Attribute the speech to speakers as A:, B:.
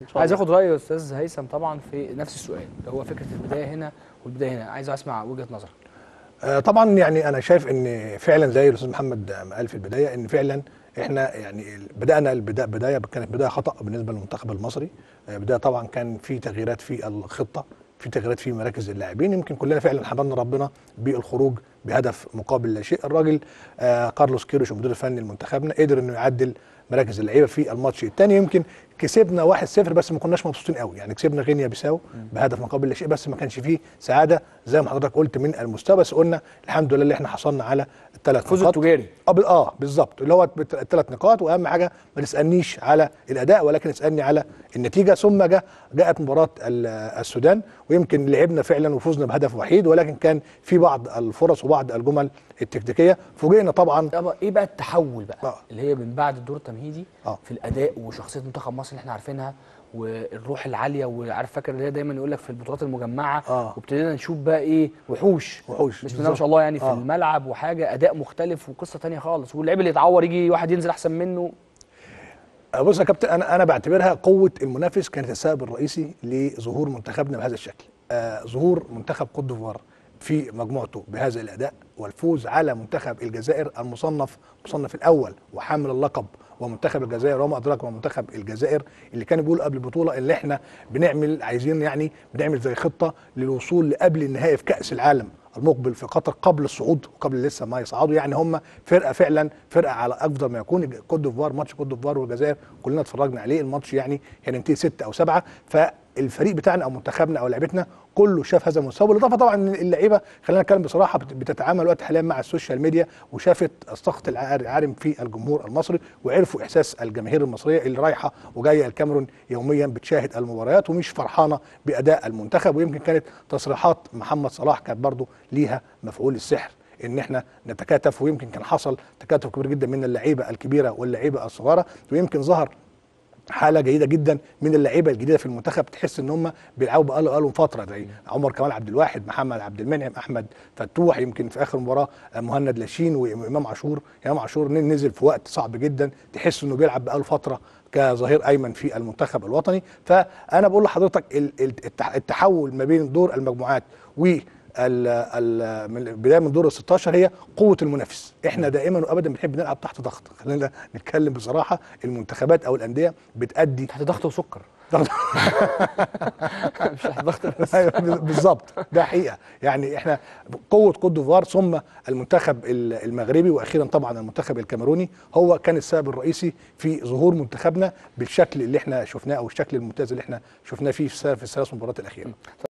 A: عايز اخد راي استاذ هيثم طبعا في نفس السؤال اللي هو فكره البدايه هنا والبدايه هنا عايز اسمع وجهه نظرك
B: آه، طبعا يعني انا شايف ان فعلا زي الاستاذ محمد ما قال في البدايه ان فعلا احنا يعني بدانا البدايه بدايه كانت بدايه خطا بالنسبه للمنتخب المصري آه، بدايه طبعا كان في تغييرات في الخطه في تغييرات في مراكز اللاعبين يمكن كلنا فعلا حمدنا ربنا بالخروج بهدف مقابل لا شيء الراجل آه كارلوس كيروش المدير الفني لمنتخبنا قدر انه يعدل مراكز اللعيبه في الماتش الثاني يمكن كسبنا 1-0 بس ما كناش مبسوطين قوي يعني كسبنا غينيا بيساو بهدف مقابل لا شيء بس ما كانش فيه سعاده زي ما حضرتك قلت من المستوى بس قلنا الحمد لله اللي احنا حصلنا على الثلاث
A: فوز
B: نقاط
A: التجاري
B: اه بال- اه بالظبط اللي هو الثلاث نقاط واهم حاجه ما تسالنيش على الاداء ولكن اسالني على النتيجه ثم جاء جاءت مباراه ال- السودان ويمكن لعبنا فعلا وفوزنا بهدف وحيد ولكن كان في بعض الفرص وبعض الجمل التكتيكيه فوجئنا طبعا
A: طب ايه بقى التحول بقى
B: آه.
A: اللي هي من بعد الدور التمهيدي
B: آه.
A: في الاداء وشخصيه منتخب مصر اللي احنا عارفينها والروح العاليه وعارف فاكر اللي هي دايما يقول لك في البطولات المجمعه
B: آه.
A: وابتدينا نشوف بقى ايه وحوش
B: وحوش،
A: بسم الله ما شاء
B: بالظبط.
A: الله يعني في
B: آه.
A: الملعب وحاجه اداء مختلف وقصه تانية خالص واللعيب اللي يتعور يجي واحد ينزل احسن منه
B: بص يا كابتن انا انا بعتبرها قوه المنافس كانت السبب الرئيسي لظهور منتخبنا بهذا الشكل آه ظهور منتخب كوت ديفوار في مجموعته بهذا الاداء والفوز على منتخب الجزائر المصنف المصنف الاول وحامل اللقب ومنتخب الجزائر وما ادراك ما منتخب الجزائر اللي كان بيقول قبل البطوله اللي احنا بنعمل عايزين يعني بنعمل زي خطه للوصول لقبل النهائي في كاس العالم المقبل في قطر قبل الصعود وقبل لسه ما يصعدوا يعني هم فرقه فعلا فرقه على افضل ما يكون كوت ديفوار ماتش كوت ديفوار والجزائر كلنا اتفرجنا عليه الماتش يعني كان ينتهي ستة او سبعة فالفريق بتاعنا او منتخبنا او لعيبتنا كله شاف هذا المستوى بالاضافه طبعا ان اللعيبه خلينا نتكلم بصراحه بت- بتتعامل وقت حاليا مع السوشيال ميديا وشافت السخط العارم في الجمهور المصري وعرفوا احساس الجماهير المصريه اللي رايحه وجايه الكاميرون يوميا بتشاهد المباريات ومش فرحانه باداء المنتخب ويمكن كانت تصريحات محمد صلاح كانت برضه ليها مفعول السحر ان احنا نتكاتف ويمكن كان حصل تكاتف كبير جدا من اللعيبه الكبيره واللعيبه الصغيره ويمكن ظهر حاله جيده جدا من اللعيبه الجديده في المنتخب تحس ان هم بيلعبوا بقاله بقالهم فتره زي عمر كمال عبد الواحد محمد عبد المنعم احمد فتوح يمكن في اخر مباراه مهند لاشين وامام عاشور امام عاشور نزل في وقت صعب جدا تحس انه بيلعب بقاله فتره كظهير ايمن في المنتخب الوطني فانا بقول لحضرتك ال- ال- التح- التحول ما بين دور المجموعات و ال- ال- من البدايه من دور ال 16 هي قوه المنافس احنا دائما وابدا بنحب نلعب تحت ضغط خلينا نتكلم بصراحه المنتخبات او الانديه بتادي
A: تحت ضغط وسكر
B: ضغط
A: مش تحت ضغط بس
B: أيوة بالظبط ده حقيقه يعني احنا قوه كوت ديفوار ثم المنتخب ال- المغربي واخيرا طبعا المنتخب الكاميروني هو كان السبب الرئيسي في ظهور منتخبنا بالشكل اللي احنا شفناه او الشكل الممتاز اللي احنا شفناه فيه في الثلاث مباريات الاخيره